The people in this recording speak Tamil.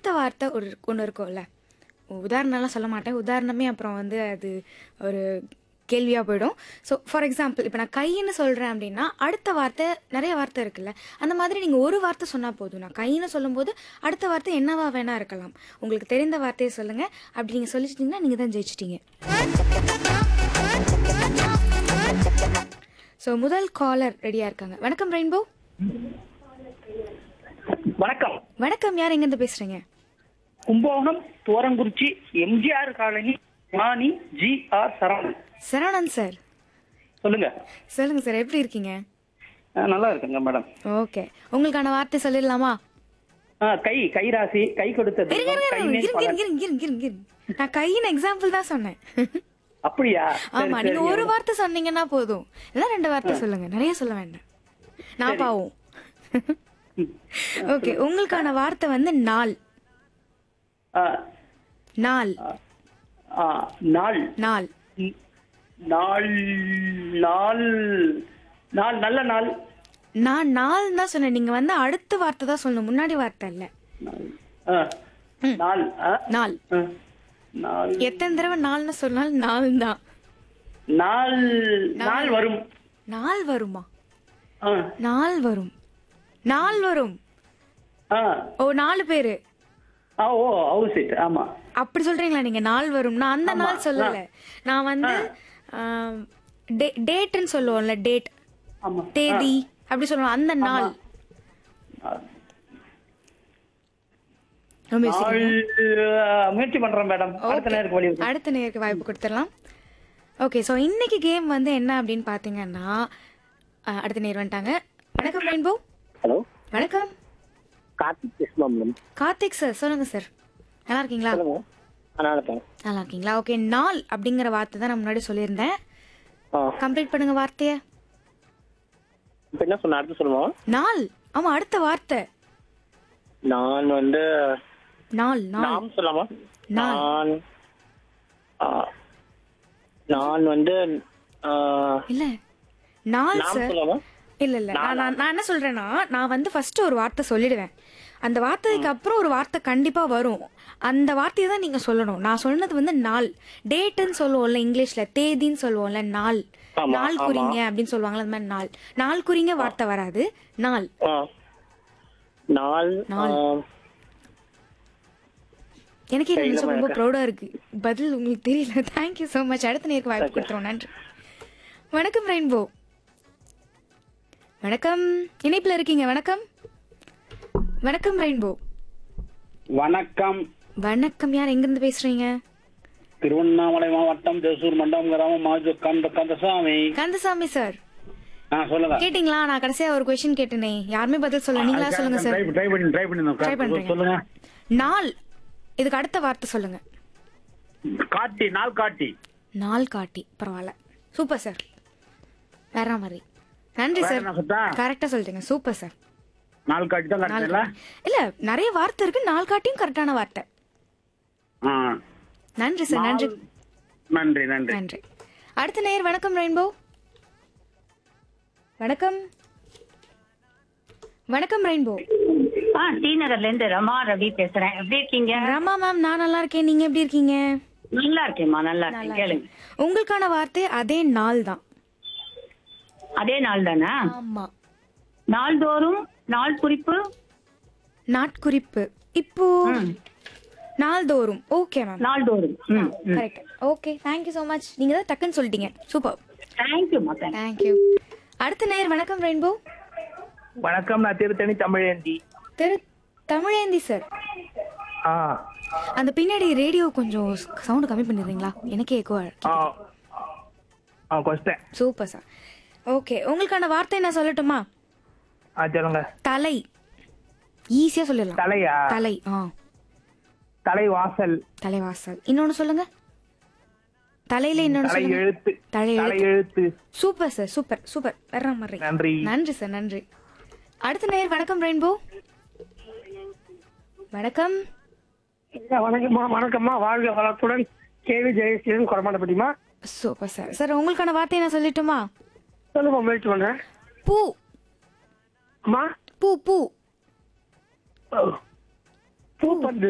அடுத்த வார்த்தை ஒரு ஒன்று இருக்கும்ல உதாரணம்லாம் சொல்ல மாட்டேன் உதாரணமே அப்புறம் வந்து அது ஒரு கேள்வியாக போயிடும் ஸோ ஃபார் எக்ஸாம்பிள் இப்போ நான் கைன்னு சொல்கிறேன் அப்படின்னா அடுத்த வார்த்தை நிறைய வார்த்தை இருக்குல்ல அந்த மாதிரி நீங்கள் ஒரு வார்த்தை சொன்னால் போதும் நான் கைன்னு சொல்லும்போது அடுத்த வார்த்தை என்னவா வேணா இருக்கலாம் உங்களுக்கு தெரிந்த வார்த்தையை சொல்லுங்கள் அப்படி நீங்கள் சொல்லிச்சிட்டிங்கன்னா நீங்கள் தான் ஜெயிச்சிட்டீங்க ஸோ முதல் காலர் ரெடியாக இருக்காங்க வணக்கம் ரெயின்போ வணக்கம் வணக்கம் யார் எங்கேருந்து பேசுகிறீங்க கும்பகோணம் தோரங்குறிச்சி எம்ஜிஆர் காலனி மாணி G R Saravanan Saravanan sir சொல்லுங்க சொல்லுங்கள் சார் எப்படி இருக்கீங்க ஆ, நல்லா இருக்குங்க மேடம் ஓகே உங்களுக்கான வார்த்தை சொல்லிடலாமா ஆ, கை கைராசி கை கொடுத்தது இருங்க, இருங்க, கை இருங்க, மேல் இருங்க, பலன். இருங்க, இருங்க, இருங்க, இருங்க. நான் கையின் எக்ஸாம்பிள் தான் சொன்னேன் அப்படியா சரி, ஆமா நீங்க சரிங்க. ஒரு வார்த்தை சொன்னீங்கன்னா போதும் இல்ல ரெண்டு வார்த்தை சொல்லுங்க நிறைய சொல்ல வேண்டாம் நான் பாவம் ஓகே உங்களுக்கான வார்த்தை வந்து நாள் ஆ, நாள் ஆ, நாள் நாள் ம், நாள் நாள் நாள் நல்ல நாள் நான் நாள் தான் சொன்னேன் நீங்க வந்து அடுத்த வார்த்தை தான் சொல்லணும் முன்னாடி வார்த்தை இல்ல ஆ, நாள் ஆ, நாள் ஆ, நாள் எத்தனை தடவை நாள்னு சொன்னாலும் நாள் தான் நாள் நாள் வரும் நாள் வருமா ஆ, நாள் வரும் நாள் வரும் ஆ, ஓ நாலு பேரு ஆ, ஓ ஹவுஸ் சீட் ஆமா அப்படி சொல்றீங்களா நீங்க நாள் வரும் நான் அந்த நாள் சொல்லல நான் வந்து டேட்னு சொல்லுவோம்ல டேட் ஆமா தேதி அப்படி சொல்லுவோம் அந்த நாள் ரொம்ப நாள் ஆ, முயற்சி பண்றேன் மேடம் அடுத்த நேருக்கு வழி விடுங்க. அடுத்த நேருக்கு வாய்ப்பு கொடுத்துடலாம் ஓகே ஸோ இன்னைக்கு கேம் வந்து என்ன அப்படின்னு பார்த்தீங்கன்னா அஹ், அடுத்த நேர் வந்துட்டாங்க வணக்கம் ரெயின்போ ஹலோ வணக்கம் கார்த்திக் பேசுமா மேடம் கார்த்திக் சார் சொல்லுங்க சார் நல்லா இருக்கீங்களா சொல்லுங்க நான் இருக்கேன் நல்லா இருக்கீங்களா ஓகே நாள் அப்படிங்கிற வார்த்தை தான் நான் முன்னாடி சொல்லியிருந்தேன் ஆ கம்ப்ளீட் பண்ணுங்க வார்த்தையை இப்போ என்ன சொன்ன அடுத்து சொல்லுமா நாள் ஆமா அடுத்த வார்த்தை நான் வந்து நாள் நாள் நாம் சொல்லாமா நான். நான் ஆ, நான் வந்து ஆ, இல்ல நாள் நாம் சார் சொல்லாமா இல்ல இல்ல நான் நான் நான் என்ன சொல்றேன்னா நான் வந்து ஃபர்ஸ்ட் ஒரு வார்த்தை சொல்லிடுவேன் அந்த வார்த்தைக்கு அப்புறம் ஒரு வார்த்தை கண்டிப்பா வரும் அந்த வார்த்தையை தான் நீங்க சொல்லணும் நான் சொன்னது வந்து நாள் டேட்டுன்னு சொல்லுவோம்ல இங்கிலீஷ்ல தேதின்னு சொல்லுவோம்ல நாள் ஆமா, நாள் ஆமா. குறிங்க அப்படின்னு சொல்லுவாங்கல்ல அந்த மாதிரி நாள் நாள் குறிங்க வார்த்தை வராது நாள் ஆ. நாள் நாள். ஆ, எனக்கே சரி, நினைச்சா நம்ம ரொம்ப இருக்க. ப்ரௌடா இருக்கு பதில் உங்களுக்கு தெரியல தேங்க்யூ ஸோ மச் அடுத்த நேருக்கு வாய்ப்பு கொடுத்துருவோம் நன்றி வணக்கம் ரெயின்போ வணக்கம் இணைப்புல இருக்கீங்க வணக்கம் வணக்கம் ரெயின்போ வணக்கம் வணக்கம் யார் எங்கிருந்து பேசுறீங்க திருவண்ணாமலை மாவட்டம் தேசூர் மண்டபம் கிராமம் மாஜு கந்த கந்தசாமி கந்தசாமி சார் ஆ சொல்லுங்க கேட்டிங்களா நான் கடைசியா ஒரு கொஸ்டின் கேட்டேனே யாருமே பதில் சொல்ல நீங்களா சொல்லுங்க சார் ட்ரை ட்ரை பண்ணி ட்ரை பண்ணி ட்ரை பண்றீங்க சொல்லுங்க நாள் இதுக்கு அடுத்த வார்த்தை சொல்லுங்க காட்டி நாள் காட்டி நாள் காட்டி பரவாயில்ல சூப்பர் சார் வேற மாதிரி நன்றி வேற சார் என்ன சொல்லிட்டா? கரெக்டா சொல்லிட்டீங்க சூப்பர் சார் நாள் காட்டி தான் நாள் கரெக்ட் காட்டி. இல்ல நிறைய வார்த்தை இருக்கு நாள் காட்டியும் கரெக்டான வார்த்தை ஆ நன்றி சார் நன்றி நன்றி நன்றி நன்றி அடுத்த நேர் வணக்கம் ரெயின்போ வணக்கம் வணக்கம் ரெயின்போ ஆ டி நகர்ல இருந்து ரமா ரவி பேசுறேன் எப்படி இருக்கீங்க ரமா மேம் நான் நல்லா இருக்கேன் நீங்க எப்படி இருக்கீங்க நல்லா இருக்கேம்மா நல்லா இருக்கேன் கேளுங்க உங்களுக்கான வார்த்தை அதே நாள் தான் அதே நாள் தானே ஆமா நாள்தோறும் நாள் குறிப்பு நாட்குறிப்பு இப்போ நாள்தோறும் ஓகே மேம் நாள்தோறும் ம் correct okay thank you so much நீங்க தான் டக்குன்னு சொல்லிட்டீங்க சூப்பர் தேங்க்யூம்மா தேங்க் தேங்க்யூ அடுத்த நேர் வணக்கம் ரெயின்போ வணக்கம் நான் திருத்தணி தமிழேந்தி திரு தமிழேந்தி சார் ஆ அந்த பின்னாடி ரேடியோ கொஞ்சம் சவுண்ட் கம்மி பண்ணிடுறீங்களா எனக்கே எக்கோ ஆ ஆ கொஸ்டன் சூப்பர் சார் ஓகே உங்களுக்கான வார்த்தை நான் சொல்லட்டுமா ஆ சொல்லுங்க தலை ஈஸியா சொல்லிடலாம் தலையா தலை ஆ தலைவாசல் தலைவாசல் இன்னொன்னு சொல்லுங்க தலையில இன்னொன்னு தலை சொல்லுங்க எழுத்து தலை தலை எழுத்து எழுத்து சூப்பர் சார் சூப்பர் சூப்பர் வர்ற மாதிரி நன்றி நன்றி சார் நன்றி அடுத்த நேர் வணக்கம் ரெயின்போ வணக்கம் வணக்கம்மா வணக்கம்மா வாழ்க வளத்துடன் கேவி ஜெயசீலன் கொரமாண்டப்பட்டிமா சூப்பர் சார் சார் உங்களுக்கான வார்த்தை நான் சொல்லட்டுமா சொல்லுமா முயற்சி பண்றேன் பூ அம்மா பூ பூ பூ பந்து